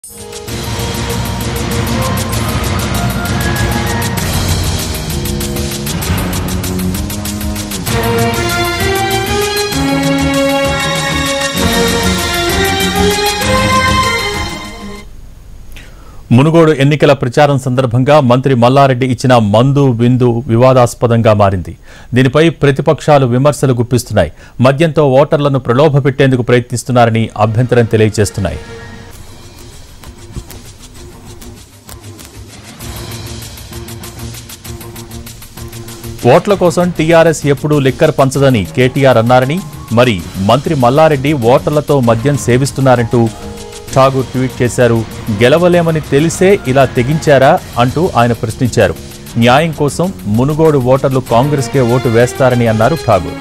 మునుగోడు ఎన్నికల ప్రచారం సందర్భంగా మంత్రి మల్లారెడ్డి ఇచ్చిన మందు విందు వివాదాస్పదంగా మారింది దీనిపై ప్రతిపక్షాలు విమర్శలు గుప్పిస్తున్నాయి మద్యంతో ఓటర్లను ప్రలోభపెట్టేందుకు ప్రయత్నిస్తున్నారని అభ్యంతరం తెలియజేస్తున్నాయి ఓట్ల కోసం టీఆర్ఎస్ ఎప్పుడూ లిక్కర్ పంచదని కేటీఆర్ అన్నారని మరి మంత్రి మల్లారెడ్డి ఓటర్లతో మద్యం సేవిస్తున్నారంటూ ఠాగూర్ ట్వీట్ చేశారు గెలవలేమని తెలిసే ఇలా తెగించారా అంటూ ఆయన ప్రశ్నించారు న్యాయం కోసం మునుగోడు ఓటర్లు కాంగ్రెస్కే ఓటు వేస్తారని అన్నారు ఠాగూర్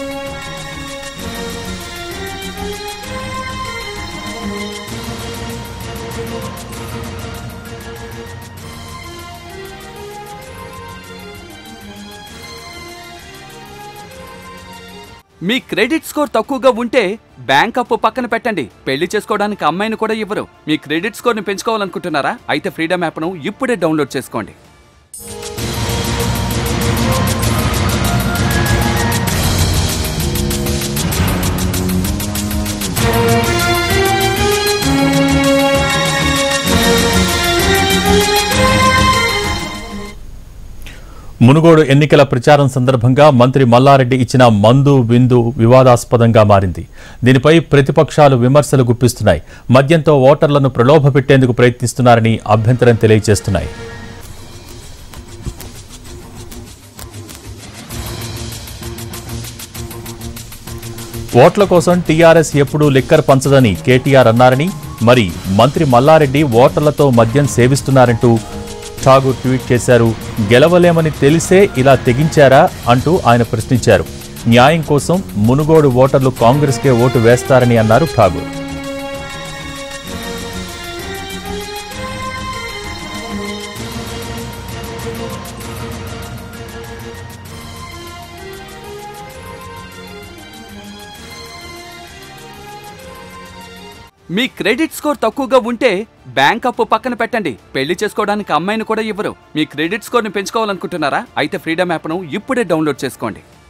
మీ క్రెడిట్ స్కోర్ తక్కువగా ఉంటే బ్యాంక్ అప్పు పక్కన పెట్టండి పెళ్లి చేసుకోవడానికి అమ్మాయిని కూడా ఇవ్వరు మీ క్రెడిట్ స్కోర్ని పెంచుకోవాలనుకుంటున్నారా అయితే ఫ్రీడమ్ యాప్ను ఇప్పుడే డౌన్లోడ్ చేసుకోండి మునుగోడు ఎన్నికల ప్రచారం సందర్భంగా మంత్రి మల్లారెడ్డి ఇచ్చిన మందు విందు వివాదాస్పదంగా మారింది దీనిపై ప్రతిపక్షాలు విమర్శలు గుప్పిస్తున్నాయి మద్యంతో ఓటర్లను ప్రలోభపెట్టేందుకు ప్రయత్నిస్తున్నారని అభ్యంతరం తెలియజేస్తున్నాయి ఓట్ల కోసం టీఆర్ఎస్ ఎప్పుడూ లిక్కర్ పంచదని కేటీఆర్ అన్నారని మరి మంత్రి మల్లారెడ్డి ఓటర్లతో మద్యం సేవిస్తున్నారంటూ ఠాగూర్ ట్వీట్ చేశారు గెలవలేమని తెలిసే ఇలా తెగించారా అంటూ ఆయన ప్రశ్నించారు న్యాయం కోసం మునుగోడు ఓటర్లు కాంగ్రెస్కే ఓటు వేస్తారని అన్నారు ఠాగూర్ మీ క్రెడిట్ స్కోర్ తక్కువగా ఉంటే బ్యాంక్ అప్పు పక్కన పెట్టండి పెళ్లి చేసుకోవడానికి అమ్మాయిని కూడా ఇవ్వరు మీ క్రెడిట్ స్కోర్ని పెంచుకోవాలనుకుంటున్నారా అయితే ఫ్రీడమ్ యాప్ను ఇప్పుడే డౌన్లోడ్ చేసుకోండి